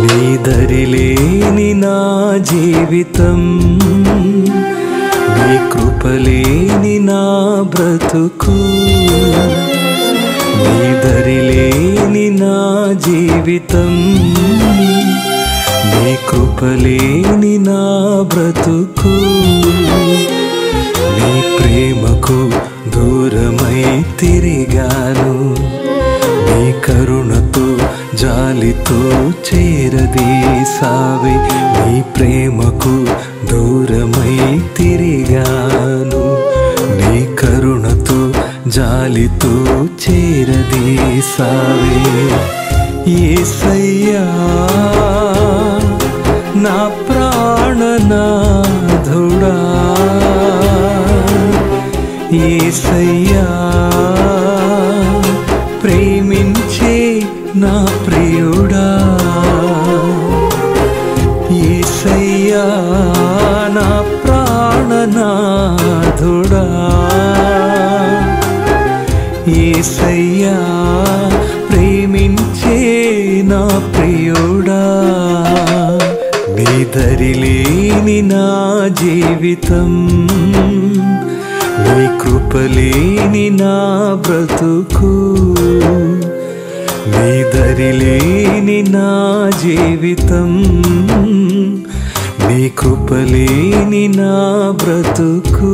నీ దరిలేని నా జీవితం నీ కృపలేని నా బ్రతుకు నీ దరిలేని నా జీవితం నీ కృపలేని నా బ్రతుకు నీ ప్రేమకు దూరమై తిరిగాను నీ కరుణతో జాలితో చేరదీసావే నీ ప్రేమకు దూరమై తిరిగాను నీ కరుణతో జాలితో చేరదీసావే ఏసయ్యా నా ప్రాణనాథుడా ఏసయ్యా ప్రేమించే నా ప్రియుడా ఏసయ్యా నా ప్రాణనాథుడా ఏసయ్యా ప్రేమించే నా ప్రియుడా నీ దరిలేని నా జీవితం నీ కృపలేని నా బ్రతుకు నీ దరిలేని నా జీవితం నీ కృపలేని నా బ్రతుకు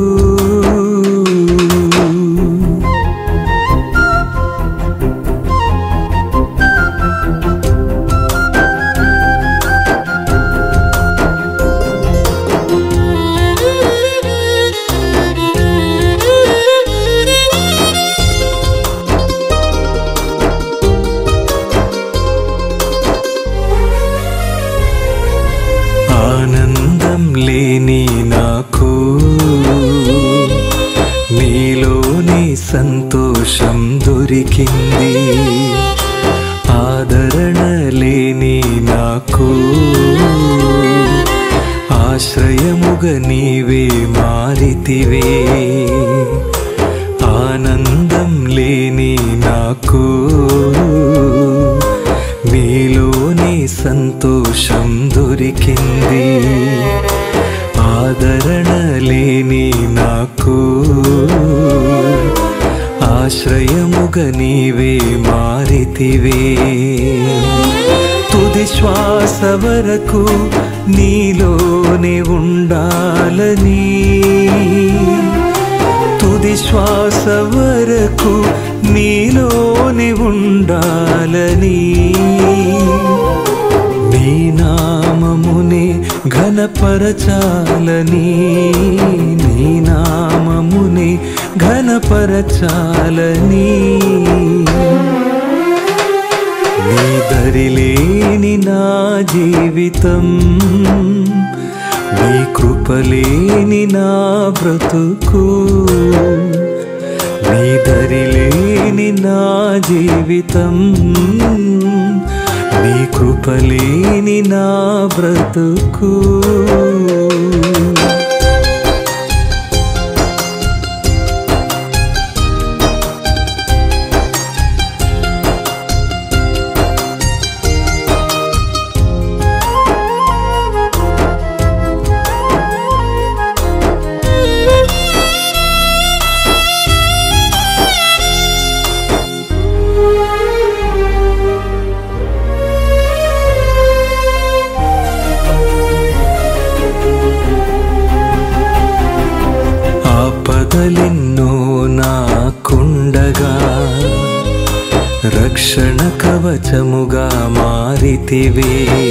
ఆనందం లేని నాకు నీలోని సంతోషం దొరికింది ఆదరణ లేని నాకు ఆశ్రయముగ నీవే మారితివే ఆనందం లేని నాకు నీలోని సంతోషం దొరికింది ఆదరణ లేని నాకు ఆశ్రయముగ నీవే మారితివే తుది శ్వాస వరకు నీలోనే ఉండాలని తుది శ్వాస వరకు నీలోనే ఉండాలని నీ నామమునే ఘనపరచాలని నీ నామమునే ఘనపరచాలని నీ దరిలేని నా జీవితం నీ కృపలేని నా బ్రతుకు నీ దరిలేని నా జీవితం నీ కృపలేని నా బ్రతుకు ఆపదలెన్నో నాకుండగా రక్షణ కవచముగా మారితివే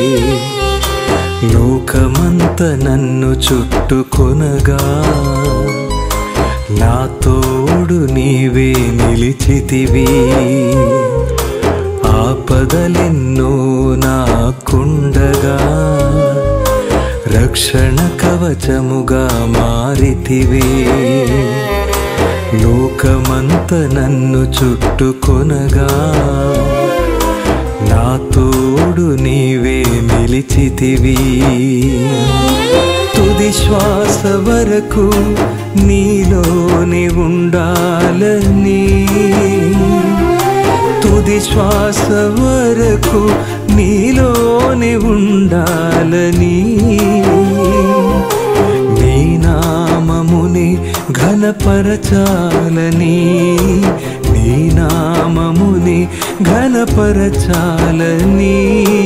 లోకమంత నన్ను చుట్టుకొనగా నా తోడు నీవే నిలిచితివి ఆపదలెన్నో నాకుండగా రక్షణ కవచముగా మారితివే లోకమంత నన్ను చుట్టుకొనగా నా తోడు నీవే నిలిచితివి తుది శ్వాస వరకు నీలోనే ఉండాలని తుది శ్వాస వరకు నీలోనే ఉండాలని నీ నామముని ఘనపరచాలని నీ నామముని ఘనపరచాలని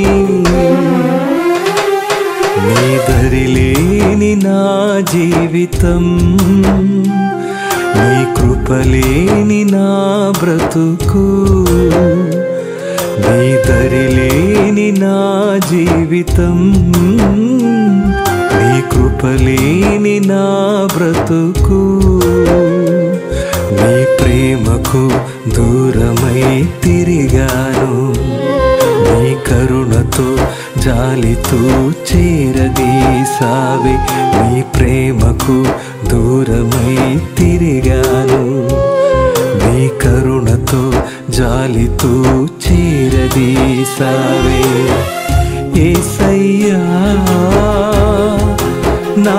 నీ దరిలేని నా జీవితం నీ కృపలేని నా బ్రతుకు నీ దరిలేని నా జీవితం నీ కృపలేని నా బ్రతుకు నీ ప్రేమకు దూరమై తిరిగాను నీ కరుణతో జాలితో చేరదీసావి నీ ప్రేమకు దూరమై తిరిగాను నీ కరుణతో జాలితో చేరదీసావే ఏసయ్యా నా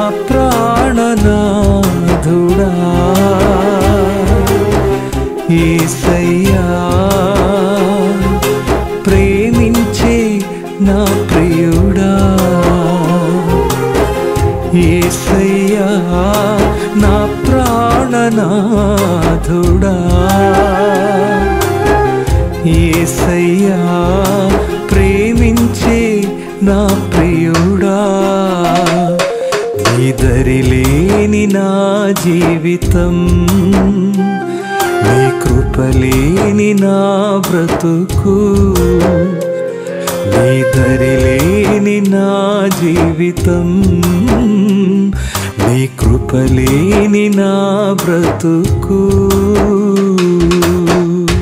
ప్రాణనాథుడా ఏసయ్యా ప్రేమించే నా ప్రియుడా ఏసయ్యా నా ప్రాణనాథుడా ఏసయ్యా ప్రేమించే నా ప్రియుడా నిదరిలేని నా జీవితం నీ కృపలేని నా బ్రతుకు నీ దరిలేని నా జీవితం నీ కృపలేని నా బ్రతుకు